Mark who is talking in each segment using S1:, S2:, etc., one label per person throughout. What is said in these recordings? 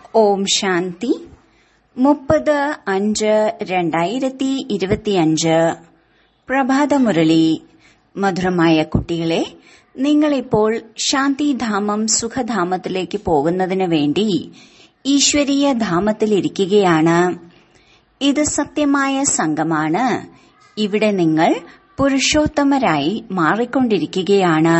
S1: ഓം ശാന്തി മുപ്പത് അഞ്ച് രണ്ടായിരത്തി ഇരുപത്തിയഞ്ച് പ്രഭാതമുരളി മധുരമായ കുട്ടികളെ നിങ്ങളിപ്പോൾ ശാന്തിധാമം സുഖധാമത്തിലേക്ക് പോകുന്നതിന് വേണ്ടി ഈശ്വരീയ ധാമത്തിലിരിക്കുകയാണ് ഇത് സത്യമായ സംഘമാണ് ഇവിടെ നിങ്ങൾ പുരുഷോത്തമരായി മാറിക്കൊണ്ടിരിക്കുകയാണ്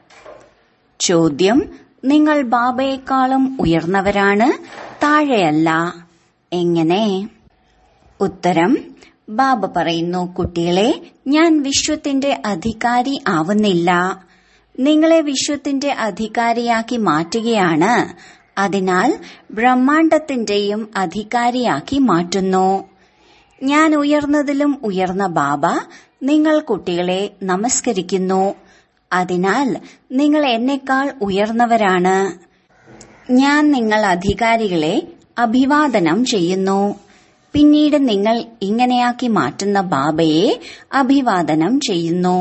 S1: ചോദ്യം നിങ്ങൾ ബാബയെക്കാളും ഉയർന്നവരാണ് താഴെയല്ല എങ്ങനെ ഉത്തരം ബാബ പറയുന്നു കുട്ടികളെ ഞാൻ വിശ്വത്തിന്റെ അധികാരി ആവുന്നില്ല നിങ്ങളെ വിശ്വത്തിന്റെ അധികാരിയാക്കി മാറ്റുകയാണ് അതിനാൽ ബ്രഹ്മാണ്ടത്തിന്റെയും അധികാരിയാക്കി മാറ്റുന്നു ഞാൻ ഉയർന്നതിലും ഉയർന്ന ബാബ നിങ്ങൾ കുട്ടികളെ നമസ്കരിക്കുന്നു അതിനാൽ നിങ്ങൾ എന്നെക്കാൾ ഉയർന്നവരാണ് ഞാൻ നിങ്ങൾ അധികാരികളെ അഭിവാദനം ചെയ്യുന്നു പിന്നീട് നിങ്ങൾ ഇങ്ങനെയാക്കി മാറ്റുന്ന ബാബയെ അഭിവാദനം ചെയ്യുന്നു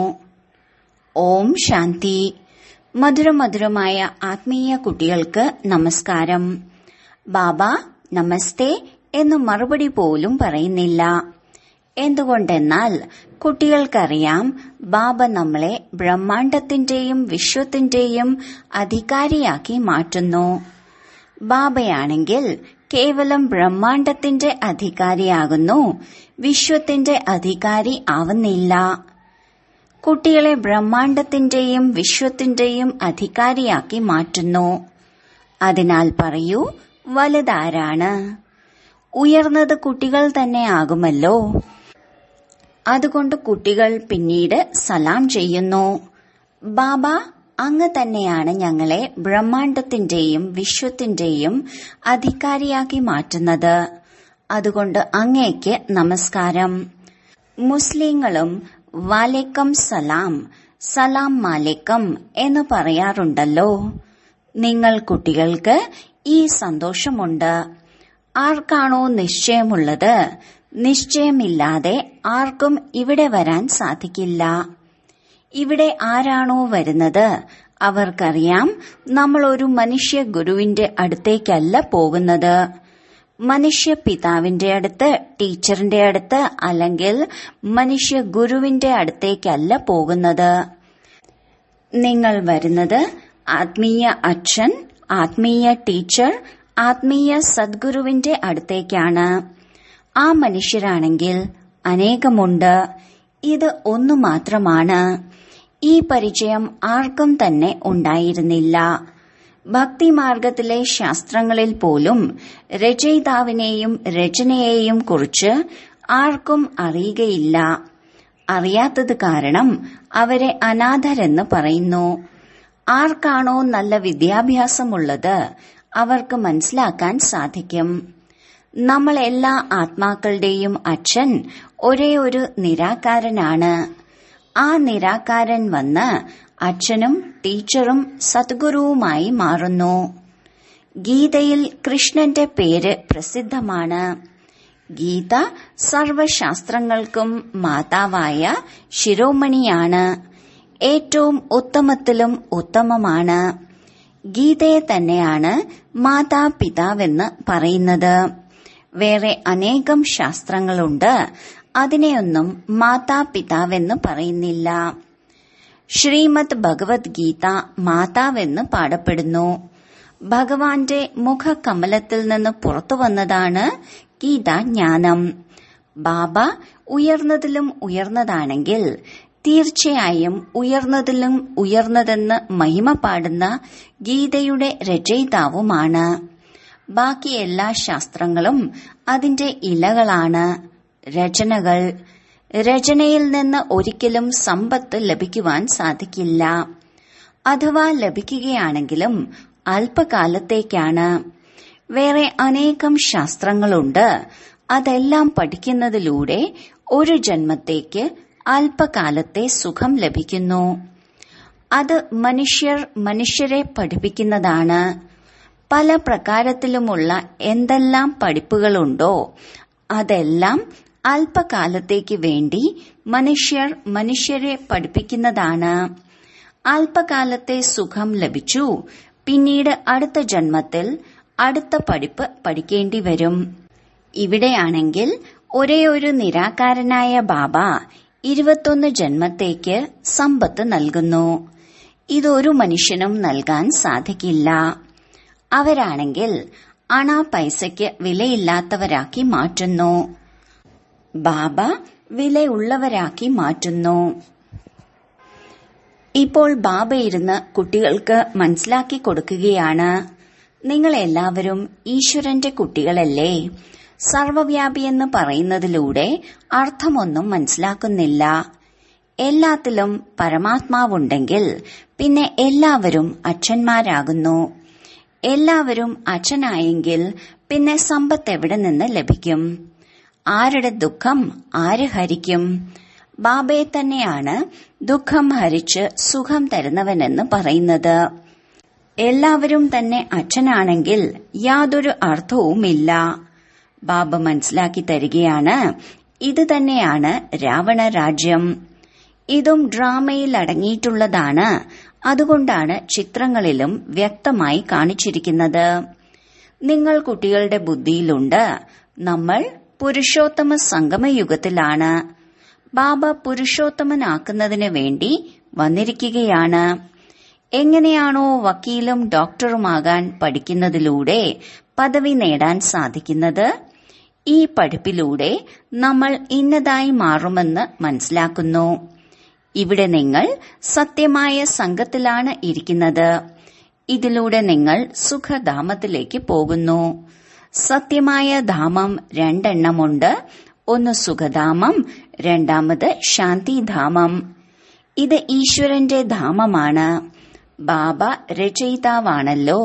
S1: ഓം ശാന്തി മധുരമധുരമായ ആത്മീയ കുട്ടികൾക്ക് നമസ്കാരം ബാബ നമസ്തേ എന്ന് മറുപടി പോലും പറയുന്നില്ല എന്തുകൊണ്ടെന്നാൽ കുട്ടികൾക്കറിയാം ബാബ നമ്മളെ ബ്രഹ്മാണ്ടത്തിന്റെയും വിശ്വത്തിന്റെയും അധികാരിയാക്കി മാറ്റുന്നു ബാബയാണെങ്കിൽ കേവലം ബ്രഹ്മാണ്ടത്തിന്റെ അധികാരിയാകുന്നു വിശ്വത്തിന്റെ അധികാരി ആവുന്നില്ല കുട്ടികളെ ബ്രഹ്മാണ്ടത്തിന്റെയും വിശ്വത്തിന്റെയും അധികാരിയാക്കി മാറ്റുന്നു അതിനാൽ പറയൂ വലുതാരാണ് ഉയർന്നത് കുട്ടികൾ തന്നെ ആകുമല്ലോ അതുകൊണ്ട് കുട്ടികൾ പിന്നീട് സലാം ചെയ്യുന്നു ബാബ അങ്ങ് തന്നെയാണ് ഞങ്ങളെ ബ്രഹ്മാണ്ടത്തിന്റെയും വിശ്വത്തിന്റെയും അധികാരിയാക്കി മാറ്റുന്നത് അതുകൊണ്ട് അങ്ങേക്ക് നമസ്കാരം മുസ്ലിങ്ങളും വാലേക്കം സലാം സലാം മാലേക്കം എന്ന് പറയാറുണ്ടല്ലോ നിങ്ങൾ കുട്ടികൾക്ക് ഈ സന്തോഷമുണ്ട് ആർക്കാണോ നിശ്ചയമുള്ളത് നിശ്ചയമില്ലാതെ ആർക്കും ഇവിടെ വരാൻ സാധിക്കില്ല ഇവിടെ ആരാണോ വരുന്നത് അവർക്കറിയാം നമ്മൾ ഒരു മനുഷ്യ ഗുരുവിന്റെ അടുത്തേക്കല്ല പോകുന്നത് മനുഷ്യ പിതാവിന്റെ അടുത്ത് ടീച്ചറിന്റെ അടുത്ത് അല്ലെങ്കിൽ മനുഷ്യ ഗുരുവിന്റെ അടുത്തേക്കല്ല പോകുന്നത് നിങ്ങൾ വരുന്നത് ആത്മീയ അച്ഛൻ ആത്മീയ ടീച്ചർ ആത്മീയ സദ്ഗുരുവിന്റെ അടുത്തേക്കാണ് ആ മനുഷ്യരാണെങ്കിൽ അനേകമുണ്ട് ഇത് ഒന്നു മാത്രമാണ് ഈ പരിചയം ആർക്കും തന്നെ ഉണ്ടായിരുന്നില്ല ഭക്തിമാർഗത്തിലെ ശാസ്ത്രങ്ങളിൽ പോലും രചയിതാവിനെയും രചനയെയും കുറിച്ച് ആർക്കും അറിയുകയില്ല അറിയാത്തത് കാരണം അവരെ അനാഥരെന്ന് പറയുന്നു ആർക്കാണോ നല്ല വിദ്യാഭ്യാസമുള്ളത് അവർക്ക് മനസ്സിലാക്കാൻ സാധിക്കും നമ്മൾ എല്ലാ ആത്മാക്കളുടെയും അച്ഛൻ ഒരേ ഒരു നിരാകാരനാണ് ആ നിരാകാരൻ വന്ന് അച്ഛനും ടീച്ചറും സദ്ഗുരുവുമായി മാറുന്നു ഗീതയിൽ കൃഷ്ണന്റെ പേര് പ്രസിദ്ധമാണ് ഗീത സർവശാസ്ത്രങ്ങൾക്കും മാതാവായ ശിരോമണിയാണ് ഏറ്റവും ഉത്തമത്തിലും ഉത്തമമാണ് ഗീതയെ തന്നെയാണ് മാതാപിതാവെന്ന് പറയുന്നത് വേറെ അനേകം ശാസ്ത്രങ്ങളുണ്ട് അതിനെയൊന്നും മാതാപിതാവെന്ന് പറയുന്നില്ല ശ്രീമദ് ഭഗവത്ഗീത മാതാവെന്ന് പാടപ്പെടുന്നു ഭഗവാന്റെ മുഖകമലത്തിൽ നിന്ന് പുറത്തു വന്നതാണ് ഗീതാജ്ഞാനം ബാബ ഉയർന്നതിലും ഉയർന്നതാണെങ്കിൽ തീർച്ചയായും ഉയർന്നതിലും ഉയർന്നതെന്ന് മഹിമ പാടുന്ന ഗീതയുടെ രചയിതാവുമാണ് ബാക്കി എല്ലാ ശാസ്ത്രങ്ങളും അതിന്റെ ഇലകളാണ് രചനകൾ രചനയിൽ നിന്ന് ഒരിക്കലും സമ്പത്ത് ലഭിക്കുവാൻ സാധിക്കില്ല അഥവാ ലഭിക്കുകയാണെങ്കിലും അല്പകാലത്തേക്കാണ് വേറെ അനേകം ശാസ്ത്രങ്ങളുണ്ട് അതെല്ലാം പഠിക്കുന്നതിലൂടെ ഒരു ജന്മത്തേക്ക് അല്പകാലത്തെ സുഖം ലഭിക്കുന്നു അത് മനുഷ്യർ മനുഷ്യരെ പഠിപ്പിക്കുന്നതാണ് പല പ്രകാരത്തിലുമുള്ള എന്തെല്ലാം പഠിപ്പുകളുണ്ടോ അതെല്ലാം അല്പകാലത്തേക്ക് വേണ്ടി മനുഷ്യർ മനുഷ്യരെ പഠിപ്പിക്കുന്നതാണ് അല്പകാലത്തെ സുഖം ലഭിച്ചു പിന്നീട് അടുത്ത ജന്മത്തിൽ അടുത്ത പഠിപ്പ് പഠിക്കേണ്ടി വരും ഇവിടെയാണെങ്കിൽ ഒരേ ഒരു നിരാകാരനായ ബാബ ഇരുപത്തൊന്ന് ജന്മത്തേക്ക് സമ്പത്ത് നൽകുന്നു ഇതൊരു മനുഷ്യനും നൽകാൻ സാധിക്കില്ല അവരാണെങ്കിൽ അണ പൈസയ്ക്ക് വിലയില്ലാത്തവരാക്കി മാറ്റുന്നു ബാബ വിലയുള്ളവരാക്കി മാറ്റുന്നു ഇപ്പോൾ ബാബ ഇരുന്ന് കുട്ടികൾക്ക് മനസ്സിലാക്കി കൊടുക്കുകയാണ് നിങ്ങൾ എല്ലാവരും ഈശ്വരന്റെ കുട്ടികളല്ലേ സർവവ്യാപിയെന്ന് പറയുന്നതിലൂടെ അർത്ഥമൊന്നും മനസ്സിലാക്കുന്നില്ല എല്ലാത്തിലും പരമാത്മാവുണ്ടെങ്കിൽ പിന്നെ എല്ലാവരും അച്ഛന്മാരാകുന്നു എല്ലാവരും അച്ഛനായെങ്കിൽ പിന്നെ സമ്പത്ത് എവിടെ നിന്ന് ലഭിക്കും ആരുടെ ദുഃഖം ആര് ഹരിക്കും ബാബയെ തന്നെയാണ് ദുഃഖം ഹരിച്ച് സുഖം തരുന്നവനെന്ന് പറയുന്നത് എല്ലാവരും തന്നെ അച്ഛനാണെങ്കിൽ യാതൊരു അർത്ഥവുമില്ല ബാബ മനസ്സിലാക്കി തരികയാണ് ഇത് തന്നെയാണ് രാവണ രാജ്യം ഇതും ഡ്രാമയിൽ അടങ്ങിയിട്ടുള്ളതാണ് അതുകൊണ്ടാണ് ചിത്രങ്ങളിലും വ്യക്തമായി കാണിച്ചിരിക്കുന്നത് നിങ്ങൾ കുട്ടികളുടെ ബുദ്ധിയിലുണ്ട് നമ്മൾ പുരുഷോത്തമ സംഗമയുഗത്തിലാണ് ബാബ പുരുഷോത്തമനാക്കുന്നതിന് വേണ്ടി വന്നിരിക്കുകയാണ് എങ്ങനെയാണോ വക്കീലും ഡോക്ടറുമാകാൻ പഠിക്കുന്നതിലൂടെ പദവി നേടാൻ സാധിക്കുന്നത് ഈ പഠിപ്പിലൂടെ നമ്മൾ ഇന്നതായി മാറുമെന്ന് മനസ്സിലാക്കുന്നു ഇവിടെ നിങ്ങൾ സത്യമായ സംഘത്തിലാണ് ഇരിക്കുന്നത് ഇതിലൂടെ നിങ്ങൾ സുഖധാമത്തിലേക്ക് പോകുന്നു സത്യമായ ധാമം രണ്ടെണ്ണമുണ്ട് ഒന്ന് സുഖധാമം രണ്ടാമത് ശാന്തിധാമം ഇത് ഈശ്വരന്റെ ധാമമാണ് ബാബ രചയിതാവാണല്ലോ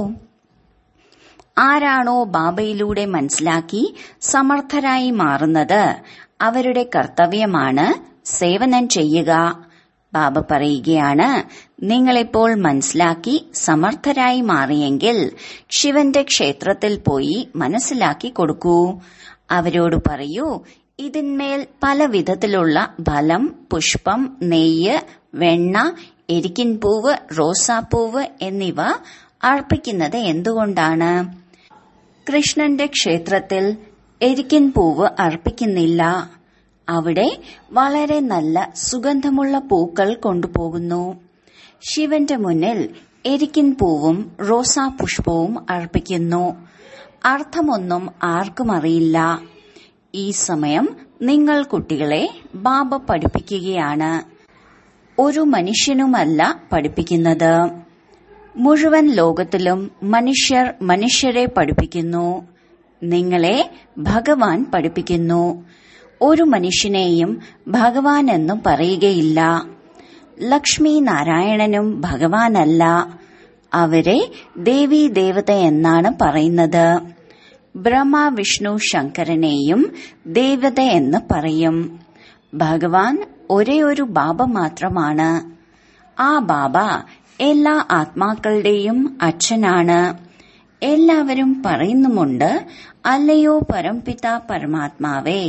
S1: ആരാണോ ബാബയിലൂടെ മനസ്സിലാക്കി സമർത്ഥരായി മാറുന്നത് അവരുടെ കർത്തവ്യമാണ് സേവനം ചെയ്യുക ബാബ പറയുകയാണ് നിങ്ങളിപ്പോൾ മനസ്സിലാക്കി സമർത്ഥരായി മാറിയെങ്കിൽ ശിവന്റെ ക്ഷേത്രത്തിൽ പോയി മനസ്സിലാക്കി കൊടുക്കൂ അവരോട് പറയൂ ഇതിന്മേൽ പല വിധത്തിലുള്ള ഫലം പുഷ്പം നെയ്യ് വെണ്ണ എരിക്കിൻ പൂവ് റോസാപ്പൂവ് എന്നിവ അർപ്പിക്കുന്നത് എന്തുകൊണ്ടാണ് കൃഷ്ണന്റെ ക്ഷേത്രത്തിൽ എരിക്കിൻ പൂവ് അർപ്പിക്കുന്നില്ല അവിടെ വളരെ നല്ല സുഗന്ധമുള്ള പൂക്കൾ കൊണ്ടുപോകുന്നു ശിവന്റെ മുന്നിൽ എരിക്കിൻ പൂവും റോസാപുഷ്പവും അർപ്പിക്കുന്നു അർത്ഥമൊന്നും ആർക്കും അറിയില്ല ഈ സമയം നിങ്ങൾ കുട്ടികളെ ബാബ പഠിപ്പിക്കുകയാണ് ഒരു മനുഷ്യനുമല്ല പഠിപ്പിക്കുന്നത് മുഴുവൻ ലോകത്തിലും മനുഷ്യർ മനുഷ്യരെ പഠിപ്പിക്കുന്നു നിങ്ങളെ ഭഗവാൻ പഠിപ്പിക്കുന്നു ഒരു മനുഷ്യനെയും ഭഗവാൻ എന്നും പറയുകയില്ല ലക്ഷ്മി നാരായണനും ഭഗവാനല്ല അവരെ ദേവി ദേവത എന്നാണ് പറയുന്നത് ബ്രഹ്മ വിഷ്ണു ശങ്കരനെയും ദേവത എന്ന് പറയും ഭഗവാൻ ഒരേ ഒരു ബാബ മാത്രമാണ് ആ ബാബ എല്ലാ ആത്മാക്കളുടെയും അച്ഛനാണ് എല്ലാവരും പറയുന്നുമുണ്ട് അല്ലയോ പരംപിത പരമാത്മാവേ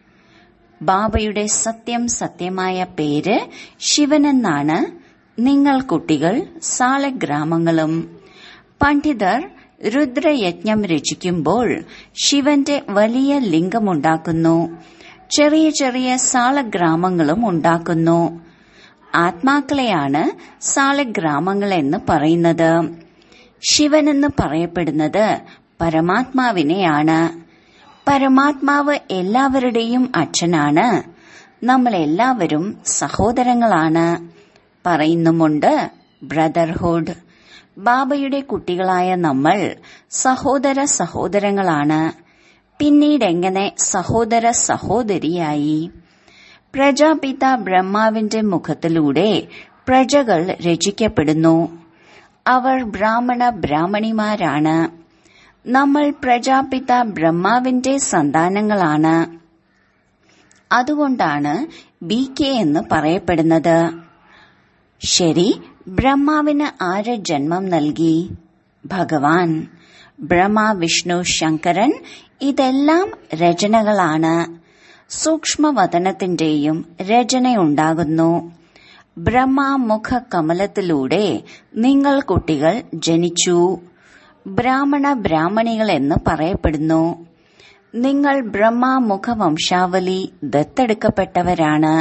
S1: ബാബയുടെ സത്യം സത്യമായ പേര് ശിവനെന്നാണ് നിങ്ങൾ കുട്ടികൾ സാളഗ്രാമങ്ങളും പണ്ഡിതർ രുദ്രയജ്ഞം രചിക്കുമ്പോൾ ശിവന്റെ വലിയ ലിംഗമുണ്ടാക്കുന്നു ചെറിയ ചെറിയ സാളഗ്രാമങ്ങളും ഉണ്ടാക്കുന്നു ആത്മാക്കളെയാണ് സാളഗ്രാമങ്ങൾ എന്ന് പറയുന്നത് ശിവനെന്ന് പറയപ്പെടുന്നത് പരമാത്മാവിനെയാണ് പരമാത്മാവ് എല്ലാവരുടെയും അച്ഛനാണ് നമ്മൾ എല്ലാവരും സഹോദരങ്ങളാണ് പറയുന്നുമുണ്ട് ബ്രദർഹുഡ് ബാബയുടെ കുട്ടികളായ നമ്മൾ സഹോദര സഹോദരങ്ങളാണ് പിന്നീട് എങ്ങനെ സഹോദര സഹോദരിയായി പ്രജാപിത ബ്രഹ്മാവിന്റെ മുഖത്തിലൂടെ പ്രജകൾ രചിക്കപ്പെടുന്നു അവർ ബ്രാഹ്മണ ബ്രാഹ്മണിമാരാണ് നമ്മൾ പ്രജാപിത ബ്രഹ്മാവിന്റെ സന്താനങ്ങളാണ് അതുകൊണ്ടാണ് ബി കെ എന്ന് പറയപ്പെടുന്നത് ശരി ബ്രഹ്മാവിന് ആര് ജന്മം നൽകി ഭഗവാൻ ബ്രഹ്മ വിഷ്ണു ശങ്കരൻ ഇതെല്ലാം രചനകളാണ് സൂക്ഷ്മവതനത്തിന്റെയും രചനയുണ്ടാകുന്നു ബ്രഹ്മമുഖ കമലത്തിലൂടെ നിങ്ങൾ കുട്ടികൾ ജനിച്ചു ബ്രാഹ്മണ ബ്രാഹ്മണികൾ എന്ന് പറയപ്പെടുന്നു നിങ്ങൾ ബ്രഹ്മാമുഖ വംശാവലി ദത്തെടുക്കപ്പെട്ടവരാണ്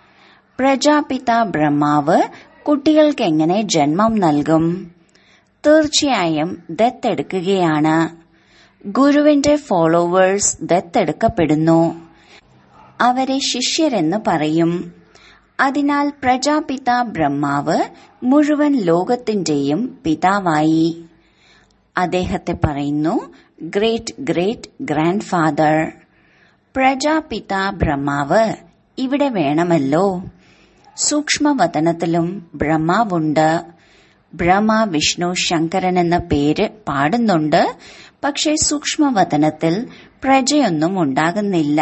S1: പ്രജാപിത ബ്രഹ്മാവ് കുട്ടികൾക്ക് എങ്ങനെ ജന്മം നൽകും തീർച്ചയായും ദത്തെടുക്കുകയാണ് ഗുരുവിന്റെ ഫോളോവേഴ്സ് ദത്തെടുക്കപ്പെടുന്നു അവരെ ശിഷ്യരെന്ന് പറയും അതിനാൽ പ്രജാപിത ബ്രഹ്മാവ് മുഴുവൻ ലോകത്തിന്റെയും പിതാവായി അദ്ദേഹത്തെ പറയുന്നു great great grandfather Prajapita ബ്രഹ്മാവ് ഇവിടെ വേണമല്ലോ സൂക്ഷ്മവതനത്തിലും ബ്രഹ്മാവുണ്ട് ബ്രഹ്മ വിഷ്ണു ശങ്കരൻ എന്ന പേര് പാടുന്നുണ്ട് പക്ഷേ സൂക്ഷ്മവതനത്തിൽ പ്രജയൊന്നും ഉണ്ടാകുന്നില്ല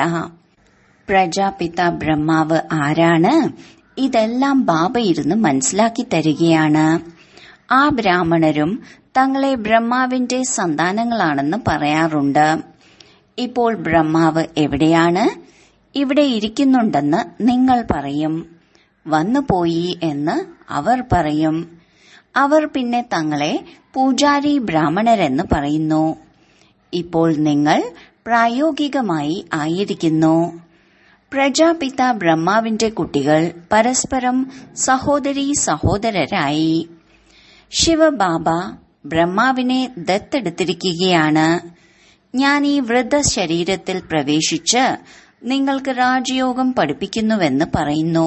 S1: പ്രജാപിത ബ്രഹ്മാവ് ആരാണ് ഇതെല്ലാം ബാബ ഇരുന്ന് മനസ്സിലാക്കി തരികയാണ് ആ ബ്രാഹ്മണരും തങ്ങളെ ബ്രഹ്മാവിന്റെ സന്താനങ്ങളാണെന്ന് പറയാറുണ്ട് ഇപ്പോൾ ബ്രഹ്മാവ് എവിടെയാണ് ഇവിടെ ഇരിക്കുന്നുണ്ടെന്ന് നിങ്ങൾ പറയും വന്നുപോയി എന്ന് അവർ പറയും അവർ പിന്നെ തങ്ങളെ പൂജാരി ബ്രാഹ്മണരെന്ന് പറയുന്നു ഇപ്പോൾ നിങ്ങൾ പ്രായോഗികമായി ആയിരിക്കുന്നു പ്രജാപിത ബ്രഹ്മാവിന്റെ കുട്ടികൾ പരസ്പരം സഹോദരീ സഹോദരരായി ശിവബാബ ബ്രഹ്മാവിനെ ദത്തെടുത്തിരിക്കുകയാണ് ഞാൻ ഈ വൃദ്ധ ശരീരത്തിൽ പ്രവേശിച്ച് നിങ്ങൾക്ക് രാജയോഗം പഠിപ്പിക്കുന്നുവെന്ന് പറയുന്നു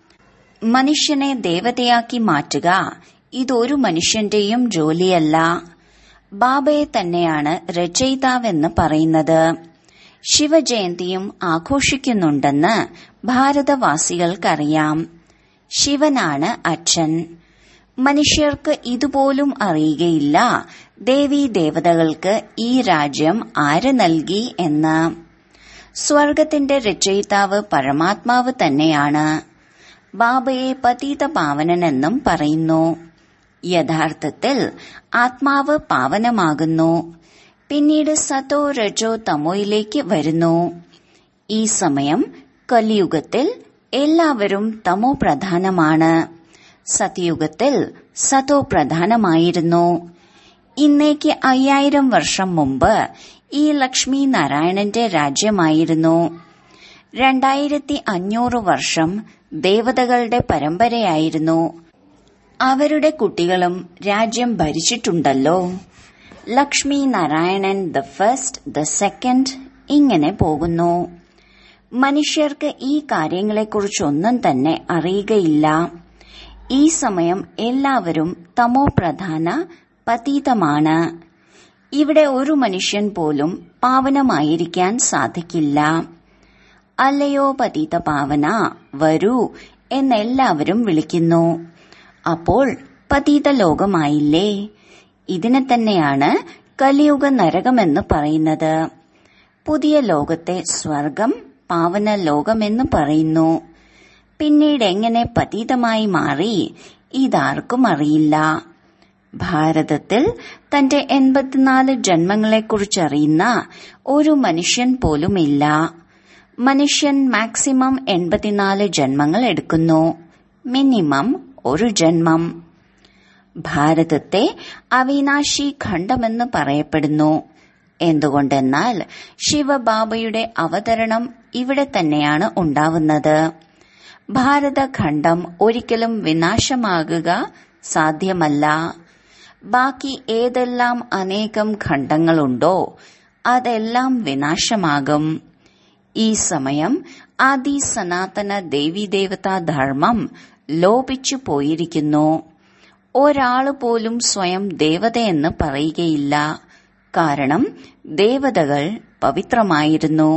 S1: മനുഷ്യനെ ദേവതയാക്കി മാറ്റുക ഇതൊരു മനുഷ്യന്റെയും ജോലിയല്ല ബാബയെ തന്നെയാണ് രചയിതാവെന്ന് പറയുന്നത് ശിവജയന്തിയും ആഘോഷിക്കുന്നുണ്ടെന്ന് ഭാരതവാസികൾക്കറിയാം ശിവനാണ് അച്ഛൻ മനുഷ്യർക്ക് ഇതുപോലും അറിയുകയില്ല ദേവീ ദേവതകൾക്ക് ഈ രാജ്യം ആര് നൽകി എന്ന് സ്വർഗത്തിന്റെ രചയിതാവ് പരമാത്മാവ് തന്നെയാണ് ബാബയെ പതീത പാവനനെന്നും പറയുന്നു യഥാർത്ഥത്തിൽ ആത്മാവ് പാവനമാകുന്നു പിന്നീട് സതോ രജോ തമോയിലേക്ക് വരുന്നു ഈ സമയം കലിയുഗത്തിൽ എല്ലാവരും തമോ പ്രധാനമാണ് സത്യയുഗത്തിൽ സതോ പ്രധാനമായിരുന്നു ഇന്നേക്ക് അയ്യായിരം വർഷം മുമ്പ് ഈ ലക്ഷ്മി നാരായണന്റെ രാജ്യമായിരുന്നു രണ്ടായിരത്തി അഞ്ഞൂറ് വർഷം ദേവതകളുടെ പരമ്പരയായിരുന്നു അവരുടെ കുട്ടികളും രാജ്യം ഭരിച്ചിട്ടുണ്ടല്ലോ Lakshmi Narayanan the first the second ഇങ്ങനെ പോകുന്നു മനുഷ്യർക്ക് ഈ കാര്യങ്ങളെക്കുറിച്ചൊന്നും തന്നെ അറിയുകയില്ല ഈ സമയം എല്ലാവരും തമോ പ്രധാന പതീതമാണ് ഇവിടെ ഒരു മനുഷ്യൻ പോലും പാവനമായിരിക്കാൻ സാധിക്കില്ല അല്ലയോ പതീത പാവന വരൂ എന്നെല്ലാവരും വിളിക്കുന്നു അപ്പോൾ പതീത ലോകമായില്ലേ ഇതിനെ തന്നെയാണ് കലിയുഗ നരകമെന്ന് പറയുന്നത് പുതിയ ലോകത്തെ സ്വർഗം പാവന ലോകമെന്ന് പറയുന്നു പിന്നീട് എങ്ങനെ പതീതമായി മാറി ഇതാർക്കും അറിയില്ല ഭാരതത്തിൽ തന്റെ എൺപത്തിനാല് ജന്മങ്ങളെക്കുറിച്ചറിയുന്ന ഒരു മനുഷ്യൻ പോലുമില്ല മനുഷ്യൻ മാക്സിമം എൺപത്തിനാല് ജന്മങ്ങൾ എടുക്കുന്നു മിനിമം ഒരു ജന്മം ഭാരതത്തെ അവിനാശി ഖണ്ഡമെന്ന് പറയപ്പെടുന്നു എന്തുകൊണ്ടെന്നാൽ ശിവബാബയുടെ അവതരണം ഇവിടെ തന്നെയാണ് ഉണ്ടാവുന്നത് ഭാരതഖണ്ഡം ഒരിക്കലും വിനാശമാകുക സാധ്യമല്ല ബാക്കി ഏതെല്ലാം അനേകം ഖണ്ഡങ്ങളുണ്ടോ അതെല്ലാം വിനാശമാകും ഈ സമയം ആദി സനാതന ദേവീദേവതാ ധർമ്മം ലോപിച്ചു പോയിരിക്കുന്നു ഒരാള് പോലും സ്വയം ദേവതയെന്ന് പറയുകയില്ല കാരണം ദേവതകൾ പവിത്രമായിരുന്നു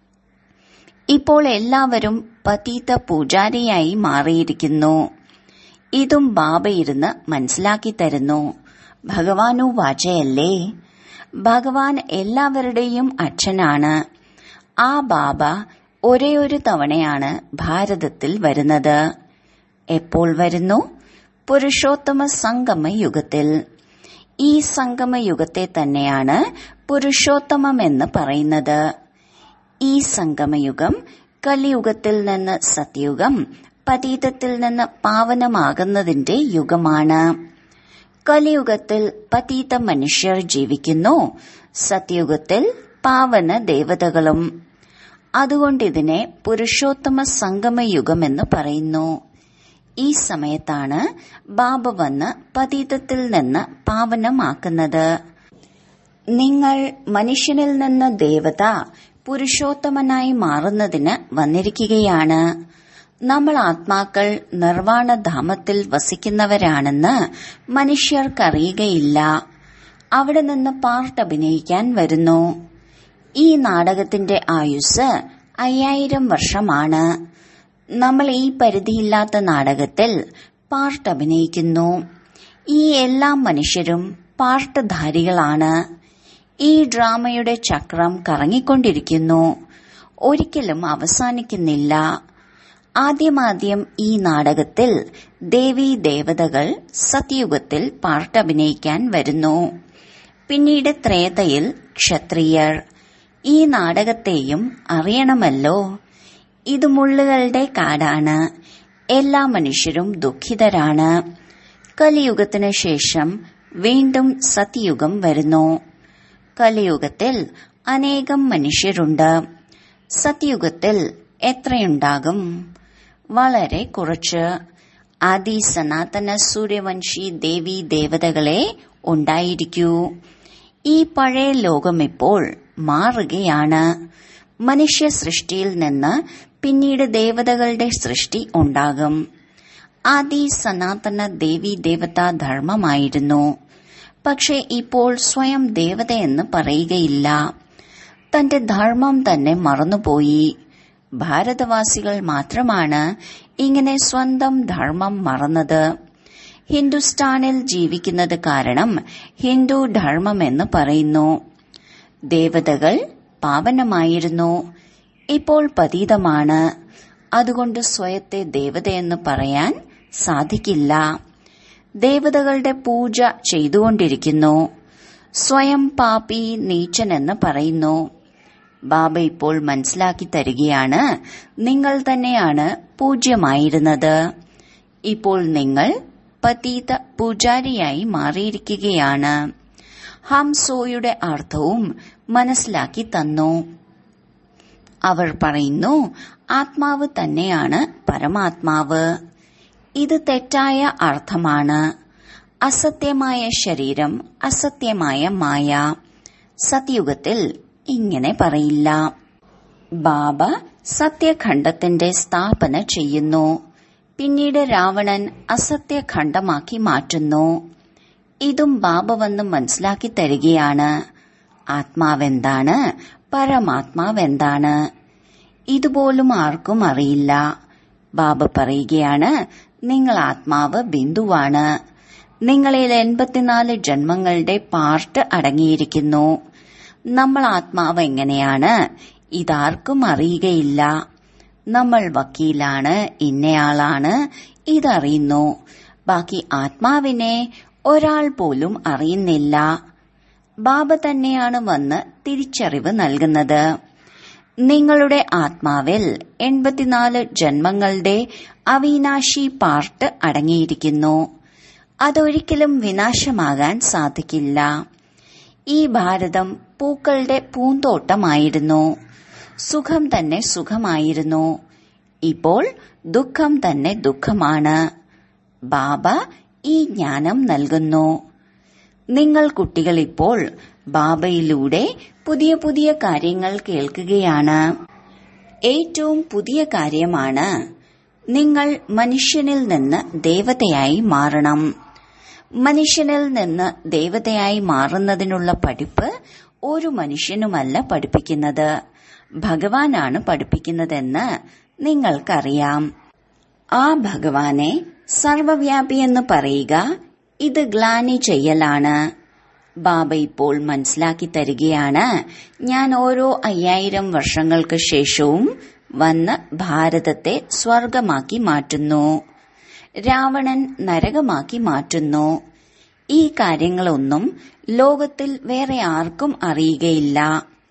S1: ഇപ്പോൾ എല്ലാവരും പതീത പൂജാരിയായി മാറിയിരിക്കുന്നു ഇതും ബാബ ഇരുന്ന് മനസ്സിലാക്കി തരുന്നു ഭഗവാനു വാചയല്ലേ ഭഗവാൻ എല്ലാവരുടെയും അച്ഛനാണ് ആ ബാബ ഒരേ ഒരു തവണയാണ് ഭാരതത്തിൽ വരുന്നത് എപ്പോൾ വരുന്നു പുരുഷോത്തമ സംഗമ യുഗത്തിൽ ഈ സംഗമ യുഗത്തെ തന്നെയാണ് പുരുഷോത്തമം എന്ന് പറയുന്നത് ഈ സംഗമയുഗം കലിയുഗത്തിൽ നിന്ന് സത്യയുഗം പതീതത്തിൽ നിന്ന് പാവനമാകുന്നതിന്റെ യുഗമാണ് കലിയുഗത്തിൽ പതീത മനുഷ്യർ ജീവിക്കുന്നു സത്യയുഗത്തിൽ പാവന ദേവതകളും അതുകൊണ്ടിതിനെ പുരുഷോത്തമ സംഗമയുഗമെന്ന് പറയുന്നു ഈ സമയത്താണ് ബാബ വന്ന് പതീതത്തിൽ നിന്ന് പാവനമാക്കുന്നത് നിങ്ങൾ മനുഷ്യനിൽ നിന്ന് ദേവത പുരുഷോത്തമനായി മാറുന്നതിന് വന്നിരിക്കുകയാണ് നമ്മൾ ആത്മാക്കൾ നിർവാണധാമത്തിൽ വസിക്കുന്നവരാണെന്ന് മനുഷ്യർക്കറിയുകയില്ല അവിടെ നിന്ന് പാർട്ട് അഭിനയിക്കാൻ വരുന്നു ഈ നാടകത്തിന്റെ ആയുസ് അയ്യായിരം വർഷമാണ് നമ്മൾ ഈ പരിധിയില്ലാത്ത നാടകത്തിൽ പാർട്ട് അഭിനയിക്കുന്നു ഈ എല്ലാ മനുഷ്യരും പാർട്ട്ധാരികളാണ് ഈ ഡ്രാമയുടെ ചക്രം കറങ്ങിക്കൊണ്ടിരിക്കുന്നു ഒരിക്കലും അവസാനിക്കുന്നില്ല ആദ്യമാദ്യം ഈ നാടകത്തിൽ ദേവീ ദേവതകൾ സത്യയുഗത്തിൽ പാർട്ടഭിനയിക്കാൻ വരുന്നു പിന്നീട് ത്രേതയിൽ ക്ഷത്രിയർ ഈ നാടകത്തെയും അറിയണമല്ലോ ഇത് മുള്ളുകളുടെ കാടാണ് എല്ലാ മനുഷ്യരും ദുഃഖിതരാണ് കലിയുഗത്തിനു ശേഷം വീണ്ടും സത്യയുഗം വരുന്നു കലിയുഗത്തിൽ അനേകം മനുഷ്യരുണ്ട് സത്യയുഗത്തിൽ എത്രയുണ്ടാകും വളരെ കുറച്ച് ആദി സനാതന സൂര്യവംശി ദേവി ദേവതകളെ ഉണ്ടായിരിക്കൂ ഈ പഴയ ലോകം ഇപ്പോൾ മാറുകയാണ് മനുഷ്യ സൃഷ്ടിയിൽ നിന്ന് പിന്നീട് ദേവതകളുടെ സൃഷ്ടി ഉണ്ടാകും ആദി സനാതന ദേവി ദേവതാ ധർമ്മമായിരുന്നു പക്ഷെ ഇപ്പോൾ സ്വയം ദേവതയെന്ന് പറയുകയില്ല തന്റെ ധർമ്മം തന്നെ മറന്നുപോയി ഭാരതവാസികൾ മാത്രമാണ് ഇങ്ങനെ സ്വന്തം ധർമ്മം മറന്നത് ഹിന്ദുസ്ഥാനിൽ ജീവിക്കുന്നത് കാരണം ഹിന്ദു ധർമ്മമെന്ന് പറയുന്നു ദേവതകൾ പാവനമായിരുന്നു ഇപ്പോൾ പതീതമാണ് അതുകൊണ്ട് സ്വയത്തെ ദേവതയെന്ന് പറയാൻ സാധിക്കില്ല ദേവതകളുടെ പൂജ ചെയ്തുകൊണ്ടിരിക്കുന്നു സ്വയം പാപി നീച്ചനെന്ന് പറയുന്നു ബാബ ഇപ്പോൾ മനസ്സിലാക്കി തരികയാണ് നിങ്ങൾ തന്നെയാണ് പൂജ്യമായിരുന്നത് ഇപ്പോൾ നിങ്ങൾ പതീത പൂജാരിയായി മാറിയിരിക്കുകയാണ് ഹംസോയുടെ അർത്ഥവും മനസ്സിലാക്കി തന്നു അവർ പറയുന്നു ആത്മാവ് തന്നെയാണ് പരമാത്മാവ് ഇത് തെറ്റായ അർത്ഥമാണ് അസത്യമായ ശരീരം അസത്യമായ മായ സത്യുഗത്തിൽ ഇങ്ങനെ പറയില്ല ബാബ സത്യഖണ്ഡത്തിന്റെ സ്ഥാപന ചെയ്യുന്നു പിന്നീട് രാവണൻ അസത്യഖണ്ഡമാക്കി മാറ്റുന്നു ഇതും ബാബ വന്ന് മനസ്സിലാക്കി തരികയാണ് ആത്മാവെന്താണ് പരമാത്മാവെന്താണ് ഇതുപോലും ആർക്കും അറിയില്ല ബാബ പറയുകയാണ് നിങ്ങൾ ആത്മാവ് ബിന്ദുവാണ് നിങ്ങളിൽ എൺപത്തിനാല് ജന്മങ്ങളുടെ പാർട്ട് അടങ്ങിയിരിക്കുന്നു നമ്മൾ ആത്മാവ് എങ്ങനെയാണ് ഇതാർക്കും അറിയുകയില്ല നമ്മൾ വക്കീലാണ് ഇന്നയാളാണ് ഇതറിയുന്നു ബാക്കി ആത്മാവിനെ ഒരാൾ പോലും അറിയുന്നില്ല ബാബ തന്നെയാണ് വന്ന് തിരിച്ചറിവ് നൽകുന്നത് നിങ്ങളുടെ ആത്മാവിൽ എൺപത്തിനാല് ജന്മങ്ങളുടെ അവിനാശി പാർട്ട് അടങ്ങിയിരിക്കുന്നു അതൊരിക്കലും വിനാശമാകാൻ സാധിക്കില്ല ഈ ഭാരതം പൂക്കളുടെ പൂന്തോട്ടമായിരുന്നു സുഖം തന്നെ സുഖമായിരുന്നു ഇപ്പോൾ ദുഃഖം തന്നെ ദുഃഖമാണ് ബാബ ഈ ജ്ഞാനം നൽകുന്നു നിങ്ങൾ കുട്ടികൾ ഇപ്പോൾ ബാബയിലൂടെ പുതിയ പുതിയ കാര്യങ്ങൾ കേൾക്കുകയാണ് ഏറ്റവും പുതിയ കാര്യമാണ് നിങ്ങൾ മനുഷ്യനിൽ നിന്ന് ദേവതയായി മാറണം മനുഷ്യനിൽ നിന്ന് ദേവതയായി മാറുന്നതിനുള്ള പഠിപ്പ് ഒരു മനുഷ്യനുമല്ല പഠിപ്പിക്കുന്നത് ഭഗവാനാണ് പഠിപ്പിക്കുന്നതെന്ന് നിങ്ങൾക്കറിയാം ആ ഭഗവാനെ സർവവ്യാപിയെന്ന് പറയുക ഇത് ഗ്ലാനി ചെയ്യലാണ് ബാബ ഇപ്പോൾ മനസ്സിലാക്കി തരികയാണ് ഞാൻ ഓരോ അയ്യായിരം വർഷങ്ങൾക്ക് ശേഷവും വന്ന് ഭാരതത്തെ സ്വർഗമാക്കി മാറ്റുന്നു രാവണൻ നരകമാക്കി മാറ്റുന്നു ഈ കാര്യങ്ങളൊന്നും ലോകത്തിൽ വേറെ ആർക്കും അറിയുകയില്ല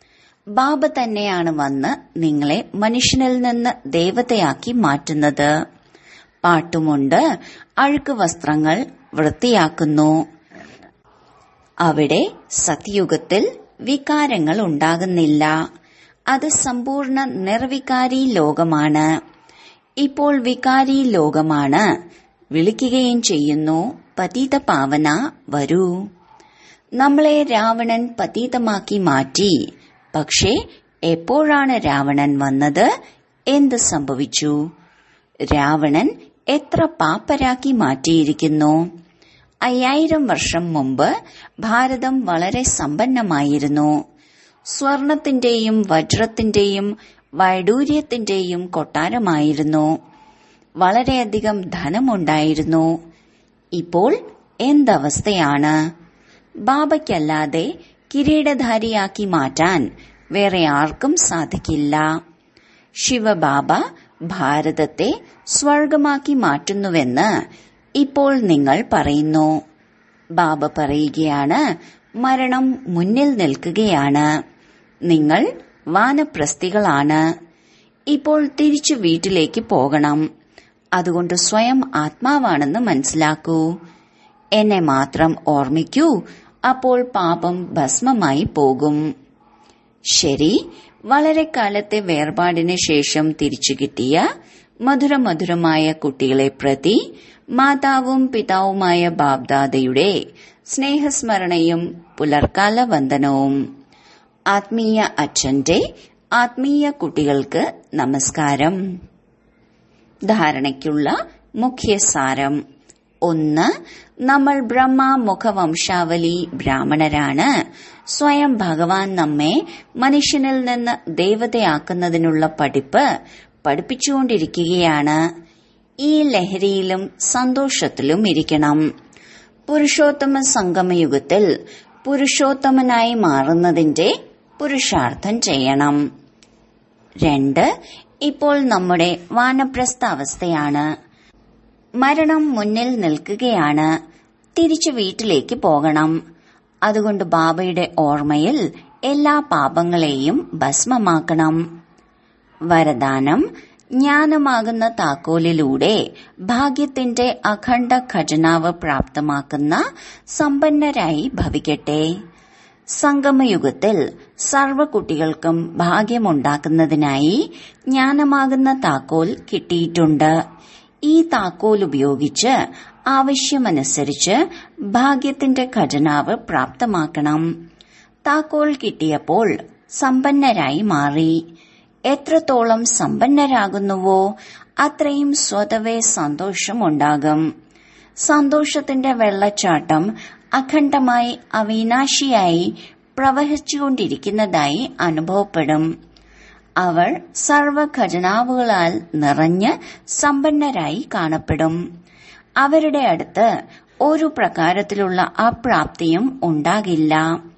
S1: ബാബ തന്നെയാണ് വന്ന് നിങ്ങളെ മനുഷ്യനിൽ നിന്ന് ദേവതയാക്കി മാറ്റുന്നത് പാട്ടുമുണ്ട് അഴുക്ക് വസ്ത്രങ്ങൾ വൃത്തിയാക്കുന്നു അവിടെ സത്യുഗത്തിൽ വികാരങ്ങൾ ഉണ്ടാകുന്നില്ല അത് സമ്പൂർണ്ണ നിർവികാരി ലോകമാണ് ഇപ്പോൾ വികാരി ലോകമാണ് വിളിക്കുകയും ചെയ്യുന്നു പതീത പാവന വരൂ നമ്മളെ രാവണൻ പതീതമാക്കി മാറ്റി പക്ഷേ എപ്പോഴാണ് രാവണൻ വന്നത് എന്ത് സംഭവിച്ചു രാവണൻ എത്ര പാപ്പരാക്കി മാറ്റിയിരിക്കുന്നു അയ്യായിരം വർഷം മുമ്പ് ഭാരതം വളരെ സമ്പന്നമായിരുന്നു സ്വർണത്തിന്റെയും വജ്രത്തിന്റെയും വൈഡൂര്യത്തിന്റെയും കൊട്ടാരമായിരുന്നു വളരെയധികം ധനമുണ്ടായിരുന്നു ഇപ്പോൾ എന്തവസ്ഥയാണ് ബാബയ്ക്കല്ലാതെ കിരീടധാരിയാക്കി മാറ്റാൻ വേറെ ആർക്കും സാധിക്കില്ല ശിവബാബ ഭാരതത്തെ സ്വർഗമാക്കി മാറ്റുന്നുവെന്ന് ഇപ്പോൾ നിങ്ങൾ പറയുന്നു ബാബ പറയുകയാണ് മരണം മുന്നിൽ നിൽക്കുകയാണ് നിങ്ങൾ വാനപ്രസ്ഥികളാണ് ഇപ്പോൾ തിരിച്ചു വീട്ടിലേക്ക് പോകണം അതുകൊണ്ട് സ്വയം ആത്മാവാണെന്ന് മനസ്സിലാക്കൂ എന്നെ മാത്രം ഓർമ്മിക്കൂ അപ്പോൾ പാപം ഭസ്മമായി പോകും ശരി വളരെ കാലത്തെ വേർപാടിന് ശേഷം തിരിച്ചു കിട്ടിയ മധുരമധുരമായ കുട്ടികളെ പ്രതി മാതാവും പിതാവുമായ ബാബ്ദാദയുടെ സ്നേഹസ്മരണയും പുലർക്കാല വന്ദനവും ആത്മീയ അച്ഛന്റെ ആത്മീയ കുട്ടികൾക്ക് നമസ്കാരം ധാരണയ്ക്കുള്ള മുഖ്യസാരം ഒന്ന് നമ്മൾ ബ്രഹ്മ മുഖവംശാവലി ബ്രാഹ്മണരാണ് സ്വയം ഭഗവാൻ നമ്മെ മനുഷ്യനിൽ നിന്ന് ദേവതയാക്കുന്നതിനുള്ള പഠിപ്പ് പഠിപ്പിച്ചുകൊണ്ടിരിക്കുകയാണ് ഈ ലഹരിയിലും സന്തോഷത്തിലും ഇരിക്കണം പുരുഷോത്തമ സംഗമയുഗത്തിൽ പുരുഷോത്തമനായി മാറുന്നതിന്റെ പുരുഷാർത്ഥം ചെയ്യണം രണ്ട് ഇപ്പോൾ നമ്മുടെ വാനപ്രസ്ഥ അവസ്ഥയാണ് മരണം മുന്നിൽ നിൽക്കുകയാണ് തിരിച്ചു വീട്ടിലേക്ക് പോകണം അതുകൊണ്ട് ബാബയുടെ ഓർമ്മയിൽ എല്ലാ പാപങ്ങളെയും ഭസ്മമാക്കണം വരദാനം ജ്ഞാനമാകുന്ന താക്കോലിലൂടെ ഭാഗ്യത്തിന്റെ അഖണ്ഡ ഖജനാവ് പ്രാപ്തമാക്കുന്ന സമ്പന്നരായി ഭവിക്കട്ടെ സംഗമയുഗത്തിൽ സർവ കുട്ടികൾക്കും ഭാഗ്യമുണ്ടാക്കുന്നതിനായി ജ്ഞാനമാകുന്ന താക്കോൽ കിട്ടിയിട്ടുണ്ട് ഈ താക്കോൽ ഉപയോഗിച്ച് ആവശ്യമനുസരിച്ച് ഭാഗ്യത്തിന്റെ ഖജനാവ് പ്രാപ്തമാക്കണം താക്കോൽ കിട്ടിയപ്പോൾ സമ്പന്നരായി മാറി എത്രത്തോളം സമ്പന്നരാകുന്നുവോ അത്രയും സ്വതവേ സന്തോഷമുണ്ടാകും സന്തോഷത്തിന്റെ വെള്ളച്ചാട്ടം അഖണ്ഡമായി അവിനാശിയായി പ്രവഹിച്ചുകൊണ്ടിരിക്കുന്നതായി അനുഭവപ്പെടും അവർ സർവ ഖജനാവുകളാൽ നിറഞ്ഞ് സമ്പന്നരായി കാണപ്പെടും അവരുടെ അടുത്ത് ഒരു പ്രകാരത്തിലുള്ള അപ്രാപ്തിയും ഉണ്ടാകില്ല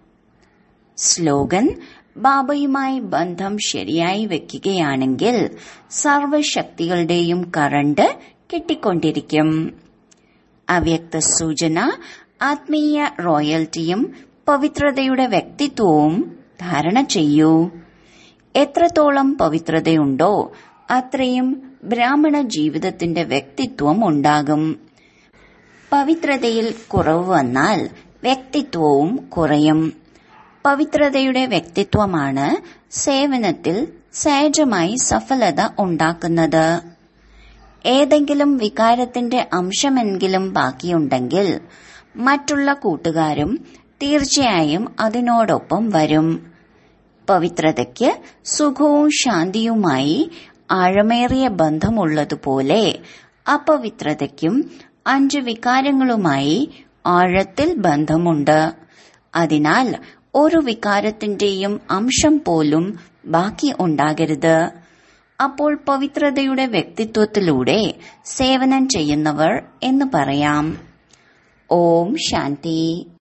S1: സ്ലോഗൻ ബാബയുമായി ബന്ധം ശരിയായി വെക്കുകയാണെങ്കിൽ സർവശക്തികളുടെയും കറണ്ട് കിട്ടിക്കൊണ്ടിരിക്കും അവ്യക്ത സൂചന ആത്മീയ റോയൽറ്റിയും പവിത്രതയുടെ വ്യക്തിത്വവും ധാരണ ചെയ്യൂ എത്രത്തോളം പവിത്രതയുണ്ടോ അത്രയും ബ്രാഹ്മണ ജീവിതത്തിന്റെ വ്യക്തിത്വം ഉണ്ടാകും പവിത്രതയിൽ കുറവ് വന്നാൽ വ്യക്തിത്വവും കുറയും പവിത്രതയുടെ വ്യക്തിത്വമാണ് സേവനത്തിൽ സഹജമായി സഫലത ഉണ്ടാക്കുന്നത് ഏതെങ്കിലും വികാരത്തിന്റെ അംശമെങ്കിലും ബാക്കിയുണ്ടെങ്കിൽ മറ്റുള്ള കൂട്ടുകാരും തീർച്ചയായും അതിനോടൊപ്പം വരും പവിത്രതയ്ക്ക് സുഖവും ശാന്തിയുമായി ആഴമേറിയ ബന്ധമുള്ളതുപോലെ അപവിത്രതയ്ക്കും അഞ്ച് വികാരങ്ങളുമായി ആഴത്തിൽ ബന്ധമുണ്ട് അതിനാൽ ഒരു വികാരത്തിന്റെയും അംശം പോലും ബാക്കി ഉണ്ടാകരുത് അപ്പോൾ പവിത്രതയുടെ വ്യക്തിത്വത്തിലൂടെ സേവനം ചെയ്യുന്നവർ എന്ന് പറയാം ഓം ശാന്തി